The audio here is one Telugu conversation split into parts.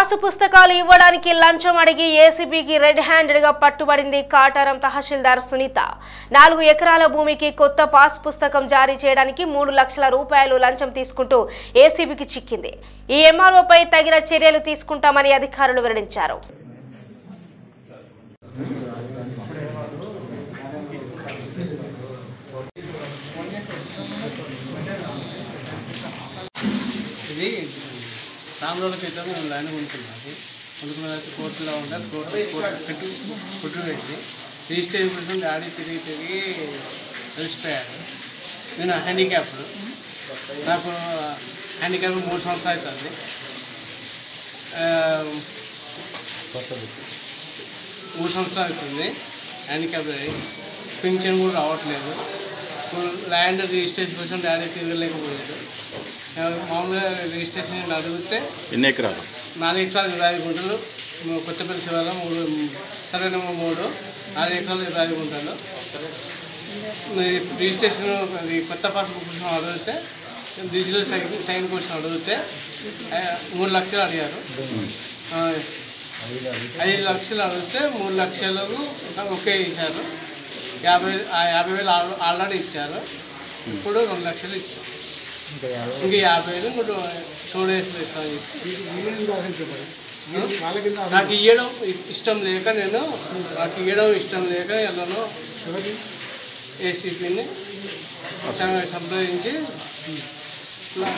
పాసు పుస్తకాలు ఇవ్వడానికి లంచం అడిగి ఏసీబీకి రెడ్ హ్యాండెడ్ గా పట్టుబడింది కాటారం తహసీల్దార్ సునీత నాలుగు ఎకరాల భూమికి కొత్త పాస్ పుస్తకం జారీ చేయడానికి మూడు లక్షల రూపాయలు లంచం తీసుకుంటూ ఏసీబీకి చిక్కింది ఈ ఎంఆర్ఓపై తగిన చర్యలు తీసుకుంటామని అధికారులు వెల్లడించారు ఇది చాలా రోజుల క్రితం నేను ల్యాండ్ కొనుక్కున్నాను కొనుక్కున్న తర్వాత కోర్టులో ఉండే కోర్టు కోర్టు పెట్టు కొట్టు పెట్టి రిజిస్ట్రేషన్ కోసం డాడీ తిరిగి తిరిగి తెలిసిపోయాడు నేను హ్యాండిక్యాప్ నాకు హ్యాండిక్యాప్ మూడు సంవత్సరాలు అవుతుంది ఆ, మూడు సంవత్సరాలు అవుతుంది హ్యాండిక్యాప్ పింఛన్ కూడా రావట్లేదు ఇప్పుడు ల్యాండ్ రిజిస్ట్రేషన్ కోసం డాడీ తిరగలేకపోయాడు ఆ, మామూలుగా రిజిస్ట్రేషన్ అడిగితే ఎన్ని ఎకరాలు నాలుగు ఎకరాలు ఇరవై ఐదు గుంటలు ము- కొత్తపల్లి శివాల మూడు సరైన మూడు నాలుగు ఎకరాలు ఇరవై ఐదు గుంటలు ఈ రిజిస్ట్రేషన్ అది కొత్త పాస్బుక్ కోసం అడిగితే డిజిటల్ సైన్ సైన్ కోసం అడిగితే ఆ, మూడు లక్షలు అడిగారు ఆ, ఐదు లక్షలు అడిగితే మూడు లక్షలకు ఒకే ఇచ్చారు యాభై ఆ యాభై వేలు ఆల్- ఆల్రెడీ ఇచ్చారు ఇప్పుడు రెండు లక్షలు ఇచ్చారు ఇంకా యాభై వేలు ఇప్పుడు టూ డేస్లో ఇస్తాను నాకు ఇవ్వడం ఇష్టం లేక నేను నాకు ఇవ్వడం ఇష్టం లేక ఎలానో ఏసీపీని సంప్రదించి ఇట్లా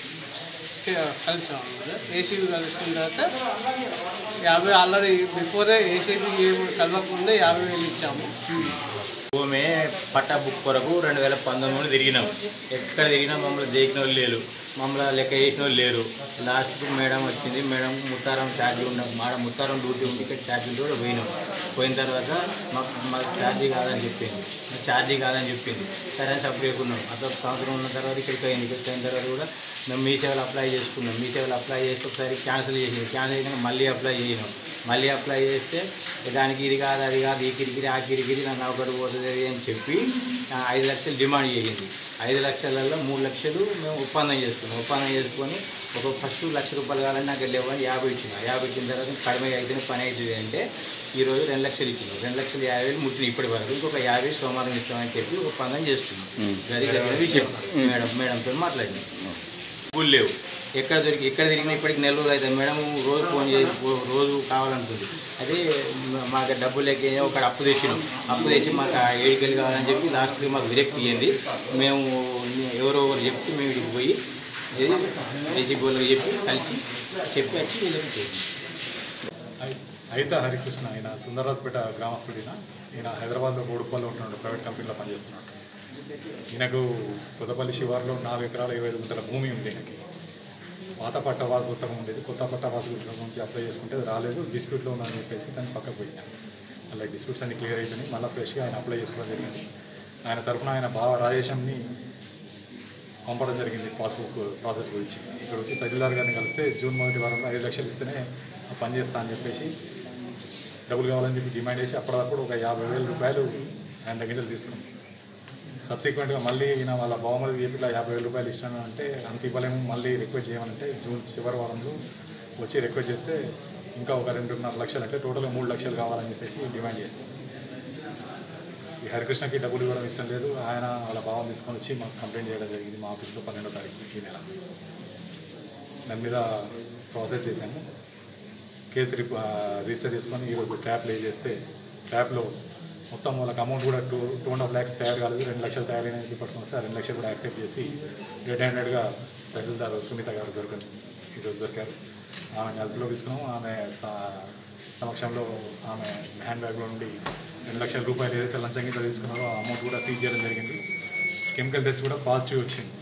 చే- కలిసాం ఏసీబీ కలిసిన తర్వాత యాభై ఆల్రెడీ బిఫోరే ఏసీబీ కలవకముందే యాభై వేలు ఇచ్చాము భూమి పట్టా బుక్ కొరకు రెండు వేల పంతొమ్మిది తిరిగినాం ఎక్కడ తిరిగినా మమ్మల్ని దేకిన వాళ్ళు లేరు మమ్మల్ని లెక్క చేసిన వాళ్ళు లేరు లాస్ట్కు మేడం వచ్చింది మేడం ముత్తారం ఛార్జీ ఉండ మాడ ముత్తారం డ్యూటీ ఉండి ఇక్కడ ఛార్జీలు కూడా పోయినాం పోయిన తర్వాత మాకు మాకు ఛార్జీ కాదని చెప్పింది ఛార్జీ కాదని చెప్పింది సరే అని సపరేకున్నాం అక్కడ సంవత్సరం ఉన్న తర్వాత ఇక్కడికి అయింది ఇక్కడికి అయిన తర్వాత కూడా మేము మీ సేవలు అప్లై చేసుకున్నాం మీ సేవలు అప్లై చేస్తే ఒకసారి క్యాన్సిల్ చేసినాం క్యాన్సిల్ చేసినాక మళ్ళీ అప్లై చేసినాం మళ్ళీ అప్లై చేస్తే దానికి ఇది కాదు అది కాదు ఈ కిరికిరి ఆ కిరికిరి నన్ను ఒకటి పోతుంది అది అని చెప్పి ఆ, ఐదు లక్షలు డిమాండ్ చేసింది ఐదు లక్షలలో మూడు లక్షలు మేము ఒప్పందం చేసుకున్నాం ఒప్పందం చేసుకొని ఒక ఫస్ట్ లక్ష రూపాయలు కావాలని నాకు లేవని యాభై ఇచ్చిన యాభై ఇచ్చిన తర్వాత కడిమే అయితేనే పని అవుతుంది అంటే ఈరోజు రెండు లక్షలు ఇచ్చినాం రెండు లక్షలు యాభై వేలు ముట్టిన ఇప్పటి వరకు ఇంకొక యాభై సోమవారం ఇస్తామని చెప్పి ఒప్పందం చేసుకున్నాం అది జరిగిన విషయం మేడం మేడంతో మాట్లాడినాం డబ్బులు లేవు ఎక్కడ దొరికి ఎక్కడ తిరిగినా ఇప్పటికి నెల రోజులు అవుతుంది మేడం రోజు ఫోన్ చేసి రో- రోజు కావాలంటుంది అదే మ- మాకు డబ్బులు లెక్క ఒక అప్పు తెచ్చినాం అప్పు తెచ్చి మాకు ఆ ఏడికెళ్ళి కావాలని చెప్పి లాస్ట్కి మాకు విరక్తి ఇయ్యింది మేము ఎవరో ఒకరు చెప్తే మేము ఇక్కడికి పోయి ఇది ఏసీ గోళ్ళకి చెప్పి కలిసి చెప్పి వచ్చి వీళ్ళకి చేసాం. ఐ- అయితే హరికృష్ణ ఆయన సుందరరాజపేట గ్రామస్తుడిన ఈయన హైదరాబాద్లో బోడుపల్లిలో ఉంటున్నాడు ప్రైవేట్ కంపెనీలో పనిచేస్తున్నాడు ఈయనకు కొత్తపల్లి శివార్లో నాలుగు ఎకరాల ఇరవై ఐదు గుంటల భూమి ఉంది ఈయనకి పాత పట్టవాస పుస్తకం ఉండేది కొత్త పట్టవాస పుస్తకం నుంచి అప్లై చేసుకుంటే అది రాలేదు డిస్ప్యూట్లో ఉందని చెప్పేసి దాన్ని పక్కకు పోయింది అలా డిస్ప్యూట్స్ అన్ని క్లియర్ అయిపోయినాయి మళ్ళీ ఫ్రెష్గా ఆయన అప్లై చేసుకోవడం జరిగింది ఆయన తరఫున ఆయన బావ రాజేశంని పంపడం జరిగింది పాస్బుక్ ప్రాసెస్ గురించి ఇక్కడ వచ్చి తహసీల్దార్ గారిని కలిస్తే జూన్ మొదటి వారంలో ఐదు లక్షలు ఇస్తేనే ఆ పని చేస్తా అని చెప్పేసి డబ్బులు కావాలని చెప్పి డిమాండ్ చేసి అప్పటికప్పుడు ఒక యాభై వేల రూపాయలు ఆయన దగ్గర నుంచి తీసుకుంది సబ్సిక్వెంట్గా మళ్ళీ ఈయన వాళ్ళ బావమది చెప్పి ఇట్లా యాభై వేల రూపాయలు ఇస్తాను అంటే అంత ఇవ్వలేము మళ్ళీ రిక్వెస్ట్ చేయమనంటే జూన్ చివరి వారంలో వచ్చి రిక్వెస్ట్ చేస్తే ఇంకా ఒక రెండున్నర లక్షలు అంటే టోటల్గా మూడు లక్షలు కావాలని చెప్పేసి డిమాండ్ చేస్తాం ఈ హరికృష్ణకి డబ్బులు ఇవ్వడం ఇష్టం లేదు ఆయన వాళ్ళ భావం తీసుకొని వచ్చి మాకు కంప్లైంట్ చేయడం జరిగింది మా ఆఫీస్లో పన్నెండో తారీఖు ఈ నెల దాని మీద ప్రాసెస్ చేశాము కేసు రిప్ ఆ, రిజిస్టర్ చేసుకొని ఈరోజు ట్యాప్ లే చేస్తే ట్యాప్లో మొత్తం వాళ్ళకి అమౌంట్ కూడా two two and half lakhs తయారు కాలేదు రెండు లక్షలు తయారైనది పట్టుకొని వస్తే ఆ రెండు లక్షలు కూడా యాక్సెప్ట్ చేసి రెడ్ హ్యాండెడ్గా తహసీల్దార్ సునీత గారు దొరికింది ఈరోజు దొరికారు ఆమె అదుపులో తీసుకున్నాము ఆమె స- సమక్షంలో ఆమె హ్యాండ్ బ్యాగ్లో నుండి రెండు లక్షల రూపాయలు ఏదైతే లంచం కింద తీసుకున్నారో ఆ అమౌంట్ కూడా సీజ్ చేయడం జరిగింది కెమికల్ టెస్ట్ కూడా పాజిటివ్ వచ్చింది